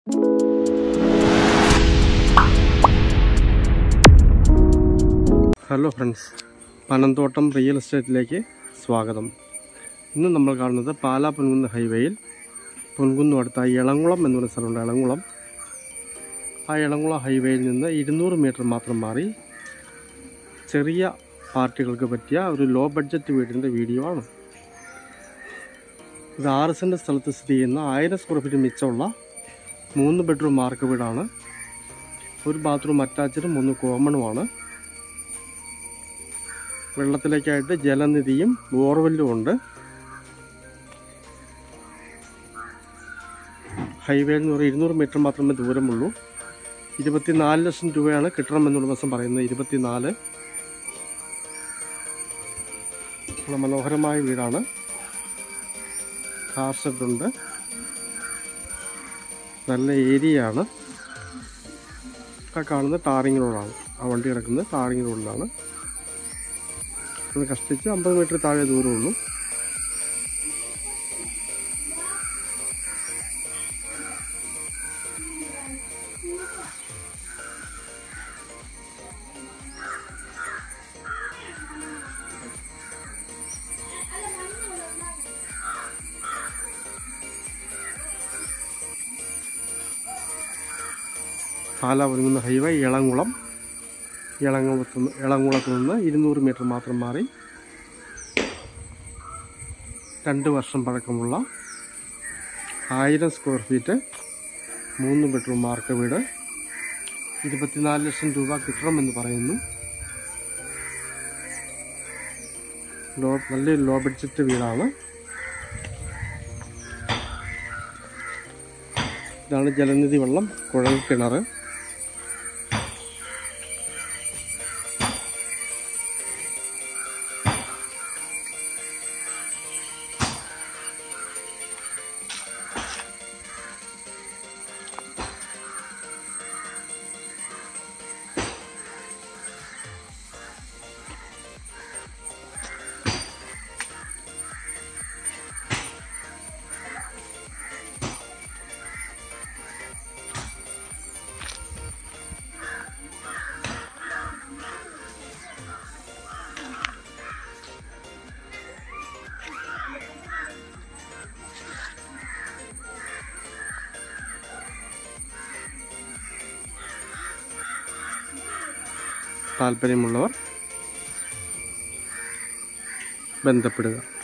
hello friends പനന്തോട്ടം real എസ്റ്റേറ്റിലേക്ക് സ്വാഗതം ഇന്ന് നമ്മൾ കാണുന്നത് പാലാ പൊൻകുന്ന് ഹൈവേയിൽ പൊൻകുന്നും അടുത്ത ഇളങ്കുളം എന്നൊരു സ്ഥലമുണ്ട് ഇളങ്കുളം ആ ഇളങ്കുളം ഹൈവേയിൽ നിന്ന് ഇരുന്നൂറ് മീറ്റർ മാത്രം മാറി ചെറിയ പാർട്ടികൾക്ക് പറ്റിയ ഒരു ലോ ബഡ്ജറ്റ് വീടിൻ്റെ വീഡിയോ ആണ് ഇത് ആറ് സെൻറ്റ് സ്ഥലത്ത് സ്ഥിതി ചെയ്യുന്ന ആയിരം സ്ക്വയർ ഫീറ്റ് മിച്ചമുള്ള മൂന്ന് ബെഡ്റൂം മാർക്ക് വീടാണ് ഒരു ബാത്റൂം അറ്റാച്ചഡും ഒന്ന് കോമണുമാണ് വെള്ളത്തിലേക്കായിട്ട് ജലനിധിയും ബോർവെല്ലും ഉണ്ട് ഹൈവേയിൽ നിന്ന് ഒരു ഇരുന്നൂറ് മീറ്റർ മാത്രമേ ദൂരമുള്ളൂ ഇരുപത്തിനാല് ലക്ഷം രൂപയാണ് കിട്ടണമെന്നുള്ള ദിവസം പറയുന്നത് ഇരുപത്തിനാല് നല്ല മനോഹരമായ വീടാണ് കാർ ഷെഡുണ്ട് നല്ല ഏരിയയാണ് ഒക്കെ കാണുന്നത് ടാറിങ് റോഡാണ് ആ വണ്ടി കിടക്കുന്നത് ടാറിങ് റോഡിലാണ് അത് കഷ്ടിച്ച് അമ്പത് മീറ്റർ താഴെ ദൂരമുള്ളൂ പാല ഒരുങ്ങുന്ന ഹൈവേ ഇളങ്കുളം ഇളങ്കുളത്ത് നിന്ന് ഇളങ്കുളത്ത് നിന്ന് ഇരുന്നൂറ് മീറ്റർ മാത്രം മാറി രണ്ട് വർഷം പഴക്കമുള്ള ആയിരം സ്ക്വയർ ഫീറ്റ് മൂന്ന് ബെഡ്റൂം മാർക്ക് വീട് ഇരുപത്തിനാല് ലക്ഷം രൂപ കിട്ടണമെന്ന് പറയുന്നു ലോ നല്ലൊരു ലോ ബഡ്ജറ്റ് വീടാണ് ഇതാണ് ജലനിധി വെള്ളം കുഴൽ കിണർ താല്പര്യമുള്ളവർ ബന്ധപ്പെടുക